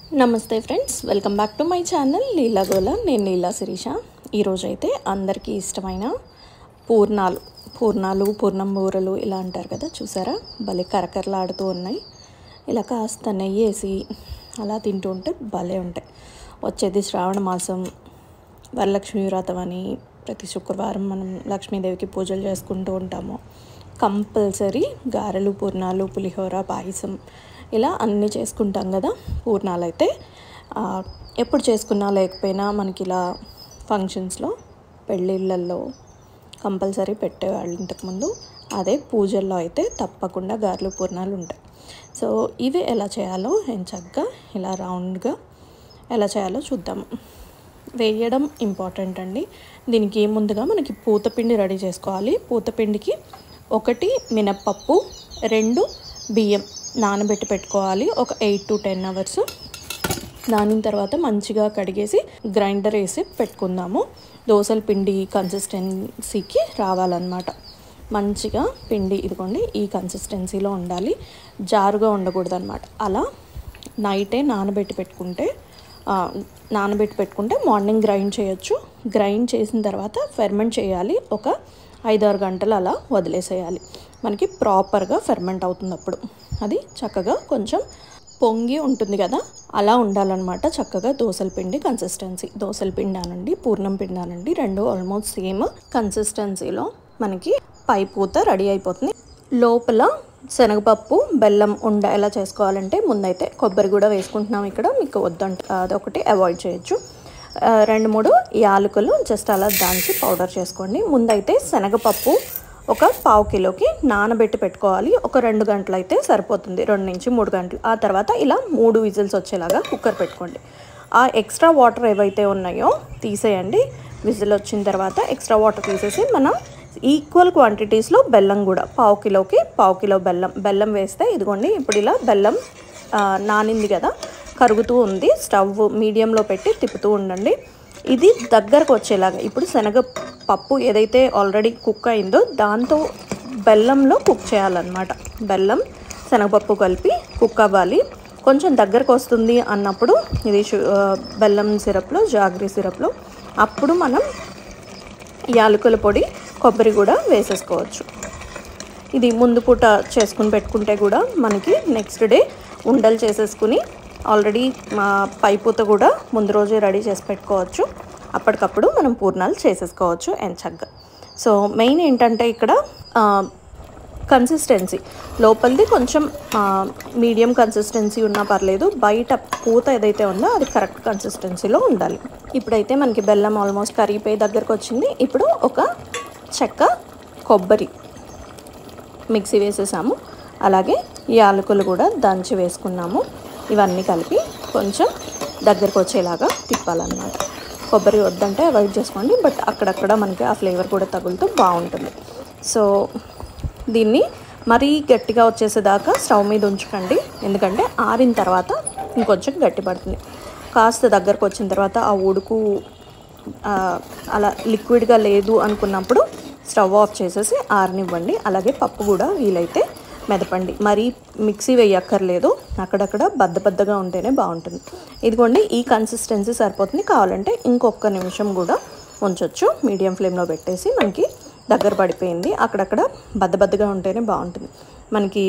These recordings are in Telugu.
నమస్తే friends welcome back to my channel Leela గోల నేను లీలా శిరీష ఈరోజు అయితే అందరికీ ఇష్టమైన పూర్ణాలు పూర్ణాలు పూర్ణం బూరలు ఇలా అంటారు కదా చూసారా భలే కరకరలాడుతూ ఉన్నాయి ఇలా కాస్త నెయ్యి వేసి అలా తింటూ ఉంటే భలే ఉంటాయి వచ్చేది శ్రావణ మాసం వరలక్ష్మి వ్రతం అని ప్రతి శుక్రవారం మనం లక్ష్మీదేవికి పూజలు చేసుకుంటూ ఉంటాము కంపల్సరీ గారెలు పూర్ణాలు పులిహోర పాయసం ఇలా అన్నీ చేసుకుంటాం కదా పూర్ణాలు అయితే ఆ, ఎప్పుడు చేసుకున్నా లేకపోయినా మనకి ఇలా ఫంక్షన్స్లో పెళ్ళిళ్ళల్లో కంపల్సరీ పెట్టేవాళ్ళు ఇంతకుముందు అదే పూజల్లో అయితే తప్పకుండా గారెలు పూర్ణాలు ఉంటాయి సో ఇవి ఎలా చేయాలో నేను చక్కగా ఇలా రౌండ్గా ఎలా చేయాలో చూద్దాము వేయడం ఇంపార్టెంట్ అండి దీనికి ముందుగా మనకి పూతపిండి రెడీ చేసుకోవాలి పూతపిండికి ఒకటి మినప్పప్పు రెండు బియ్యం నానబెట్టి పెట్టుకోవాలి ఒక ఎయిట్ టు టెన్ అవర్స్ నానిన తర్వాత మంచిగా కడిగేసి గ్రైండర్ వేసి పెట్టుకుందాము దోసల పిండి కన్సిస్టెన్సీకి రావాలన్నమాట మంచిగా పిండి ఇదిగోండి ఈ కన్సిస్టెన్సీలో ఉండాలి జారుగా ఉండకూడదు అనమాట అలా నైటే నానబెట్టి పెట్టుకుంటే ఆ, నానబెట్టి పెట్టుకుంటే మార్నింగ్ గ్రైండ్ చేయొచ్చు గ్రైండ్ చేసిన తర్వాత ఫెర్మెంట్ చేయాలి ఒక ఐదారు గంటలు అలా వదిలేసేయాలి మనకి ప్రాపర్గా ఫెర్మెంట్ అవుతుంది అప్పుడు అది చక్కగా కొంచెం పొంగి ఉంటుంది కదా అలా ఉండాలన్నమాట చక్కగా దోసల పిండి కన్సిస్టెన్సీ దోసల పిండి అనండి పూర్ణం పిండి అనండి రెండు ఆల్మోస్ట్ సేమ్ కన్సిస్టెన్సీలో మనకి పై పూత రెడీ అయిపోతుంది లోపల శనగపప్పు బెల్లం ఉండ ఎలా చేసుకోవాలంటే ముందైతే కొబ్బరి కూడా వేసుకుంటున్నాం ఇక్కడ మీకు వద్దంటే అదొకటి అవాయిడ్ చేయొచ్చు ఆ, రెండు మూడు యాలకులు జస్ట్ అలా దంచి పౌడర్ చేసుకోండి ముందైతే శనగపప్పు ఒక పావు కిలోకి నానబెట్టి పెట్టుకోవాలి ఒక రెండు గంటలు అయితే సరిపోతుంది రెండు నుంచి మూడు గంటలు ఆ తర్వాత ఇలా మూడు విజిల్స్ వచ్చేలాగా కుక్కర్ పెట్టుకోండి ఆ ఎక్స్ట్రా వాటర్ ఏవైతే ఉన్నాయో తీసేయండి విజిల్ వచ్చిన తర్వాత ఎక్స్ట్రా వాటర్ తీసేసి మనం ఈక్వల్ క్వాంటిటీస్లో బెల్లం కూడా పావు కిలోకి పావు కిలో బెల్లం బెల్లం వేస్తే ఇదిగోండి ఇప్పుడు ఇలా బెల్లం ఆ, నానింది కదా కరుగుతూ ఉంది స్టవ్ మీడియంలో పెట్టి తిప్పుతూ ఉండండి ఇది దగ్గరకు వచ్చేలాగా ఇప్పుడు శనగ పప్పు ఏదైతే ఆల్రెడీ కుక్ అయిందో దాంతో బెల్లంలో కుక్ చేయాలన్నమాట బెల్లం శనగపప్పు కలిపి కుక్ అవ్వాలి కొంచెం దగ్గరకు వస్తుంది అన్నప్పుడు ఇది షు- ఆ, బెల్లం సిరప్లో జాగ్రీ సిరప్లో అప్పుడు మనం యాలకుల పొడి కొబ్బరి కూడా వేసేసుకోవచ్చు ఇది ముందు పూట చేసుకుని పెట్టుకుంటే కూడా మనకి నెక్స్ట్ డే ఉండలు చేసేసుకుని ఆల్రెడీ మా పైపూత కూడా ముందు రోజే రెడీ చేసి పెట్టుకోవచ్చు అప్పటికప్పుడు మనం పూర్ణాలు చేసేసుకోవచ్చు ఎంచగ్గా సో మెయిన్ ఏంటంటే ఇక్కడ కన్సిస్టెన్సీ లోపలిది కొంచెం మీడియం కన్సిస్టెన్సీ ఉన్నా పర్లేదు బయట పూత ఏదైతే ఉందో అది కరెక్ట్ కన్సిస్టెన్సీలో ఉండాలి ఇప్పుడైతే మనకి బెల్లం ఆల్మోస్ట్ కరిగిపోయి దగ్గరకు వచ్చింది ఇప్పుడు ఒక చెక్క కొబ్బరి మిక్సీ వేసేసాము అలాగే యాలకులు కూడా దంచి వేసుకున్నాము ఇవన్నీ కలిపి కొంచెం దగ్గరకు వచ్చేలాగా తిప్పాలన్నమాట కొబ్బరి వద్దంటే అవాయిడ్ చేసుకోండి బట్ అక్కడక్కడ మనకి ఆ ఫ్లేవర్ కూడా తగులుతూ బాగుంటుంది సో దీన్ని మరీ గట్టిగా వచ్చేసేదాకా స్టవ్ మీద ఉంచకండి ఎందుకంటే ఆరిన తర్వాత ఇంకొంచెం గట్టి పడుతుంది కాస్త దగ్గరకు వచ్చిన తర్వాత ఆ ఉడుకు ఆ, అలా లిక్విడ్గా లేదు అనుకున్నప్పుడు స్టవ్ ఆఫ్ చేసేసి ఆరనివ్వండి అలాగే పప్పు కూడా వీలైతే మెదపండి మరీ మిక్సీ వేయక్కర్లేదు అక్కడక్కడ బద్ద బద్దగా ఉంటేనే బాగుంటుంది ఇదిగోండి ఈ కన్సిస్టెన్సీ సరిపోతుంది కావాలంటే ఇంకొక నిమిషం కూడా ఉంచవచ్చు మీడియం ఫ్లేమ్లో పెట్టేసి మనకి దగ్గర పడిపోయింది అక్కడక్కడ బద్ద బద్దగా ఉంటేనే బాగుంటుంది మనకి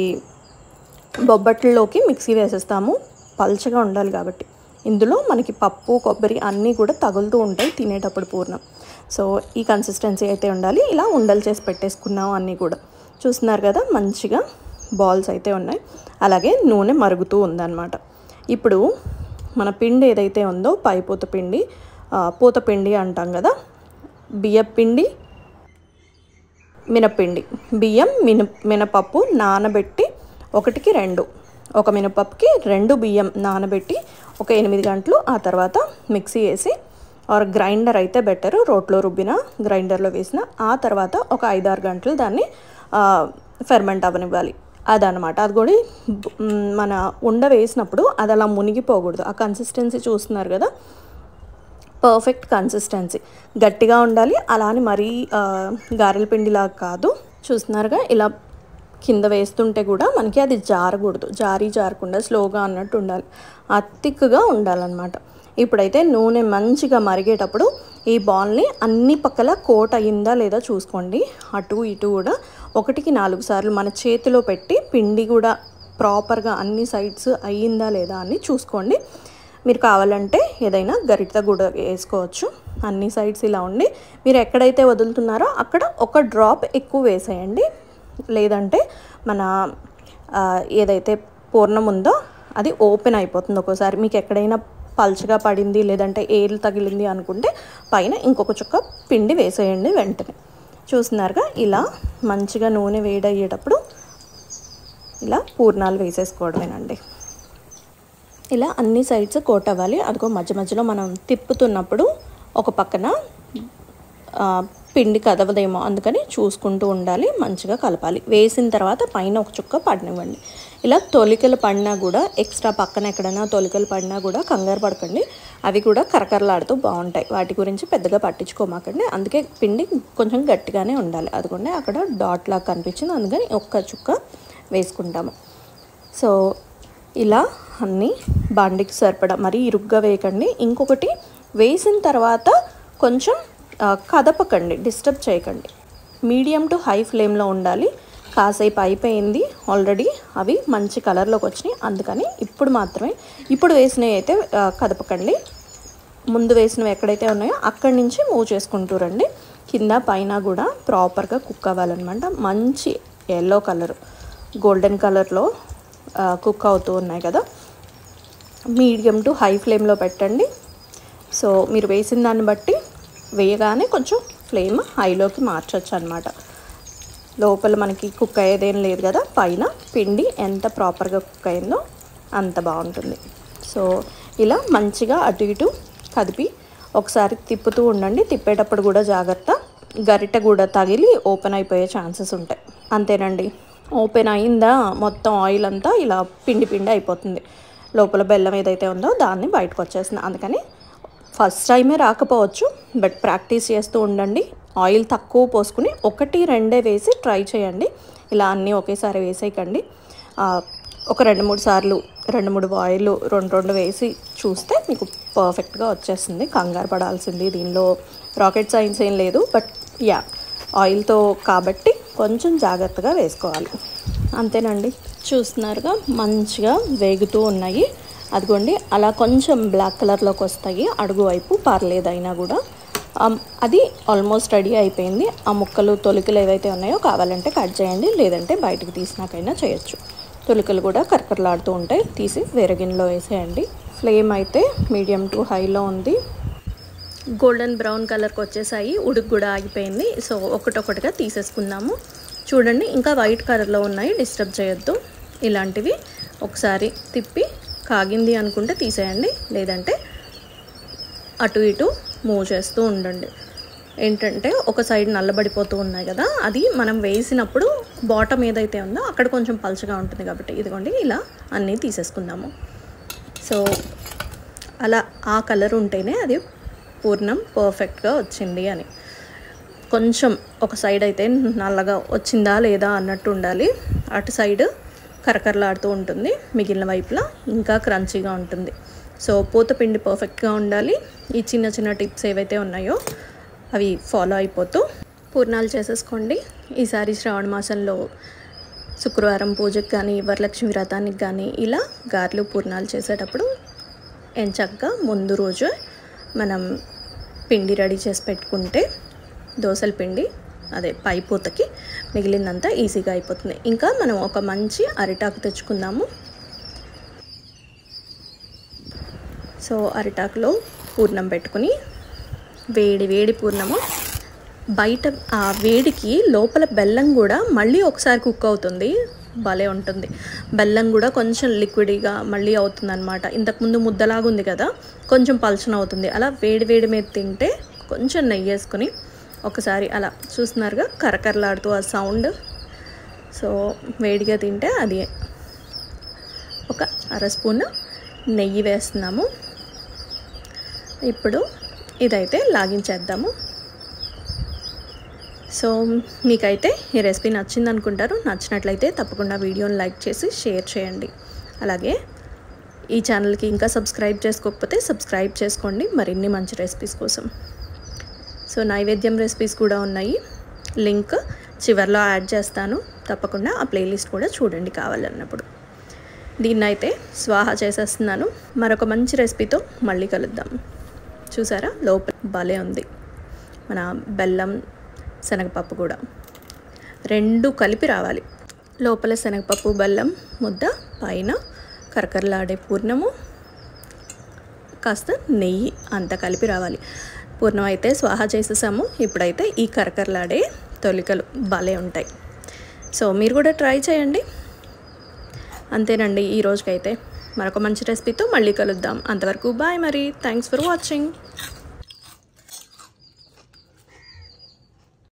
బొబ్బట్లలోకి మిక్సీ వేసేస్తాము పల్చగా ఉండాలి కాబట్టి ఇందులో మనకి పప్పు కొబ్బరి అన్నీ కూడా తగులుతూ ఉంటాయి తినేటప్పుడు పూర్ణం సో ఈ కన్సిస్టెన్సీ అయితే ఉండాలి ఇలా ఉండలు చేసి పెట్టేసుకున్నాం అన్నీ కూడా చూస్తున్నారు కదా మంచిగా బాల్స్ అయితే ఉన్నాయి అలాగే నూనె మరుగుతూ ఉందన్నమాట ఇప్పుడు మన పిండి ఏదైతే ఉందో పైపూత పిండి ఆ, పూత పిండి అంటాం కదా బియ్యపు పిండి మినపిండి బియ్యం మిన మినపప్పు నానబెట్టి ఒకటికి రెండు ఒక మినపప్పుకి రెండు బియ్యం నానబెట్టి ఒక ఎనిమిది గంటలు ఆ తర్వాత మిక్సీ వేసి ఆర్ గ్రైండర్ అయితే బెటర్ రోట్లో రుబ్బిన గ్రైండర్లో వేసిన ఆ తర్వాత ఒక ఐదారు గంటలు దాన్ని ఫెర్మెంట్ అవ్వనివ్వాలి అదనమాట అది కూడా మ్, మన ఉండ వేసినప్పుడు అది అలా మునిగిపోకూడదు ఆ కన్సిస్టెన్సీ చూస్తున్నారు కదా పర్ఫెక్ట్ కన్సిస్టెన్సీ గట్టిగా ఉండాలి అలా అని మరీ ఆ, గారెల పిండిలా కాదు చూస్తున్నారుగా ఇలా కింద వేస్తుంటే కూడా మనకి అది జారకూడదు జారి జారకుండా స్లోగా అన్నట్టు ఉండాలి అతిక్కుగా ఉండాలన్నమాట ఇప్పుడైతే నూనె మంచిగా మరిగేటప్పుడు ఈ బాల్ని అన్ని పక్కల కోట్ అయ్యిందా లేదా చూసుకోండి అటు ఇటు కూడా ఒకటికి నాలుగు సార్లు మన చేతిలో పెట్టి పిండి కూడా ప్రాపర్గా అన్ని సైడ్స్ అయ్యిందా లేదా అని చూసుకోండి మీరు కావాలంటే ఏదైనా గరిట కూడా వేసుకోవచ్చు అన్ని సైడ్స్ ఇలా ఉండి మీరు ఎక్కడైతే వదులుతున్నారో అక్కడ ఒక డ్రాప్ ఎక్కువ వేసేయండి లేదంటే మన ఆ, ఏదైతే పూర్ణం ఉందో అది ఓపెన్ అయిపోతుంది ఒక్కోసారి మీకు ఎక్కడైనా పల్చగా పడింది లేదంటే ఏలు తగిలింది అనుకుంటే పైన ఇంకొక చుక్క పిండి వేసేయండి వెంటనే చూస్తున్నారుగా ఇలా మంచిగా నూనె వేడయ్యేటప్పుడు ఇలా పూర్ణాలు వేసేసుకోవడమేనండి ఇలా అన్ని సైడ్స్ కోట్ అవ్వాలి అదిగో మధ్య మధ్యలో మనం తిప్పుతున్నప్పుడు ఒక పక్కన ఆ, పిండి కదవదేమో అందుకని చూసుకుంటూ ఉండాలి మంచిగా కలపాలి వేసిన తర్వాత పైన ఒక చుక్క పడనివ్వండి ఇలా తొలికలు పడినా కూడా ఎక్స్ట్రా పక్కన ఎక్కడైనా తొలికలు పడినా కూడా కంగారు పడకండి అవి కూడా కరకరలాడుతూ బాగుంటాయి వాటి గురించి పెద్దగా పట్టించుకోమాకండి అందుకే పిండి కొంచెం గట్టిగానే ఉండాలి అదిగోండి అక్కడ డాట్ లాగా కనిపించింది అందుకని ఒక్క చుక్క వేసుకుంటాము సో ఇలా అన్నీ బండికి సరిపడా మరీ ఇరుగ్గా వేయకండి ఇంకొకటి వేసిన తర్వాత కొంచెం ఆ, కదపకండి డిస్టర్బ్ చేయకండి మీడియం టు హై ఫ్లేమ్లో ఉండాలి కాసేపు అయిపోయింది ఆల్రెడీ అవి మంచి కలర్లోకి వచ్చినాయి అందుకని ఇప్పుడు మాత్రమే ఇప్పుడు వేసినవి అయితే ఆ, కదపకండి ముందు వేసినవి ఎక్కడైతే ఉన్నాయో అక్కడి నుంచి మూవ్ చేసుకుంటూ రండి కింద పైన కూడా ప్రాపర్గా కుక్ అవ్వాలన్నమాట మంచి ఎల్లో కలర్ గోల్డెన్ కలర్లో కుక్ అవుతూ ఉన్నాయి కదా మీడియం టు హై ఫ్లేమ్లో పెట్టండి సో మీరు వేసిన దాన్ని బట్టి వేయగానే కొంచెం ఫ్లేమ్ హైలోకి మార్చొచ్చు అనమాట లోపల మనకి కుక్ అయ్యేదేం లేదు కదా పైన పిండి ఎంత ప్రాపర్గా కుక్ అయిందో అంత బాగుంటుంది సో ఇలా మంచిగా అటు ఇటు కదిపి ఒకసారి తిప్పుతూ ఉండండి తిప్పేటప్పుడు కూడా జాగ్రత్త గరిటె కూడా తగిలి ఓపెన్ అయిపోయే ఛాన్సెస్ ఉంటాయి అంతేనండి ఓపెన్ అయిందా మొత్తం ఆయిల్ అంతా ఇలా పిండి పిండి అయిపోతుంది లోపల బెల్లం ఏదైతే ఉందో దాన్ని బయటకు వచ్చేస్తుంది అందుకని ఫస్ట్ టైమే రాకపోవచ్చు బట్ ప్రాక్టీస్ చేస్తూ ఉండండి ఆయిల్ తక్కువ పోసుకుని ఒకటి రెండే వేసి ట్రై చేయండి ఇలా అన్నీ ఒకేసారి వేసేయకండి ఆ, ఒక రెండు మూడు సార్లు రెండు మూడు ఆయిల్ రెండు రెండు వేసి చూస్తే మీకు పర్ఫెక్ట్గా వచ్చేస్తుంది కంగారు పడాల్సింది దీనిలో రాకెట్ సైన్స్ ఏం లేదు బట్ యా ఆయిల్తో కాబట్టి కొంచెం జాగ్రత్తగా వేసుకోవాలి అంతేనండి చూస్తున్నారుగా మంచిగా వేగుతూ ఉన్నాయి అదిగోండి అలా కొంచెం బ్లాక్ కలర్లోకి వస్తాయి అడుగు వైపు పర్లేదు అయినా కూడా ఆమ్, అది ఆల్మోస్ట్ రెడీ అయిపోయింది ఆ ముక్కలు తొలికలు ఏవైతే ఉన్నాయో కావాలంటే కట్ చేయండి లేదంటే బయటకు తీసినాకైనా చేయొచ్చు తొలికలు కూడా కరకరలాడుతూ ఉంటాయి తీసి వేరే గిన్నెలో వేసేయండి ఫ్లేమ్ అయితే మీడియం టు హైలో ఉంది గోల్డెన్ బ్రౌన్ కలర్కి వచ్చేసాయి ఉడుకు కూడా ఆగిపోయింది సో ఒకటొకటిగా తీసేసుకుందాము చూడండి ఇంకా వైట్ కలర్లో ఉన్నాయి డిస్టర్బ్ చేయొద్దు ఇలాంటివి ఒకసారి తిప్పి కాగింది అనుకుంటే తీసేయండి లేదంటే అటు ఇటు మూవ్ చేస్తూ ఉండండి ఏంటంటే ఒక సైడ్ నల్లబడిపోతూ ఉన్నాయి కదా అది మనం వేసినప్పుడు బాటమ్ ఏదైతే ఉందో అక్కడ కొంచెం పలుచగా ఉంటుంది కాబట్టి ఇదిగోండి ఇలా అన్నీ తీసేసుకుందాము సో అలా ఆ కలర్ ఉంటేనే అది పూర్ణం పర్ఫెక్ట్గా వచ్చింది అని కొంచెం ఒక సైడ్ అయితే నల్లగా వచ్చిందా లేదా అన్నట్టు ఉండాలి అటు సైడ్ కరకరలాడుతూ ఉంటుంది మిగిలిన వైపులా ఇంకా క్రంచీగా ఉంటుంది సో పూతపిండి పర్ఫెక్ట్గా ఉండాలి ఈ చిన్న చిన్న టిప్స్ ఏవైతే ఉన్నాయో అవి ఫాలో అయిపోతూ పూర్ణాలు చేసేసుకోండి ఈసారి శ్రావణ మాసంలో శుక్రవారం పూజకి కానీ వరలక్ష్మి వ్రతానికి కానీ ఇలా గారెలు పూర్ణాలు చేసేటప్పుడు ఎంచక్క ముందు రోజు మనం పిండి రెడీ చేసి పెట్టుకుంటే దోసల పిండి అదే పై పూతకి మిగిలిందంతా ఈజీగా అయిపోతుంది ఇంకా మనం ఒక మంచి అరిటాకు తెచ్చుకుందాము సో అరిటాకులో పూర్ణం పెట్టుకుని వేడి వేడి పూర్ణము బయట ఆ వేడికి లోపల బెల్లం కూడా మళ్ళీ ఒకసారి కుక్ అవుతుంది భలే ఉంటుంది బెల్లం కూడా కొంచెం లిక్విడ్గా మళ్ళీ అవుతుంది అనమాట ఇంతకుముందు ముద్దలాగా ఉంది కదా కొంచెం పల్చన అవుతుంది అలా వేడి వేడి మీద తింటే కొంచెం నెయ్యి వేసుకొని ఒకసారి అలా చూస్తున్నారుగా కరకరలాడుతూ ఆ సౌండ్ సో వేడిగా తింటే అది ఒక అర స్పూన్ నెయ్యి వేస్తున్నాము ఇప్పుడు ఇదైతే లాగించేద్దాము సో మీకైతే ఈ రెసిపీ నచ్చింది అనుకుంటారు నచ్చినట్లయితే తప్పకుండా వీడియోని లైక్ చేసి షేర్ చేయండి అలాగే ఈ ఛానల్కి ఇంకా సబ్స్క్రైబ్ చేసుకోకపోతే సబ్స్క్రైబ్ చేసుకోండి మరిన్ని మంచి రెసిపీస్ కోసం సో నైవేద్యం రెసిపీస్ కూడా ఉన్నాయి లింక్ చివరిలో యాడ్ చేస్తాను తప్పకుండా ఆ ప్లేలిస్ట్ కూడా చూడండి కావాలన్నప్పుడు దీన్ని అయితే స్వాహా చేసేస్తున్నాను మరొక మంచి రెసిపీతో మళ్ళీ కలుద్దాం చూసారా లోపల భలే ఉంది మన బెల్లం శనగపప్పు కూడా రెండు కలిపి రావాలి లోపల శనగపప్పు బెల్లం ముద్ద పైన కరకరలాడే పూర్ణము కాస్త నెయ్యి అంత కలిపి రావాలి పూర్ణం అయితే స్వాహా చేసేసాము ఇప్పుడైతే ఈ కరకరలాడే తొలికలు భలే ఉంటాయి సో మీరు కూడా ట్రై చేయండి అంతేనండి ఈ రోజుకైతే మరొక మంచి రెసిపీతో మళ్ళీ కలుద్దాం అంతవరకు బాయ్ మరి థ్యాంక్స్ ఫర్ వాచింగ్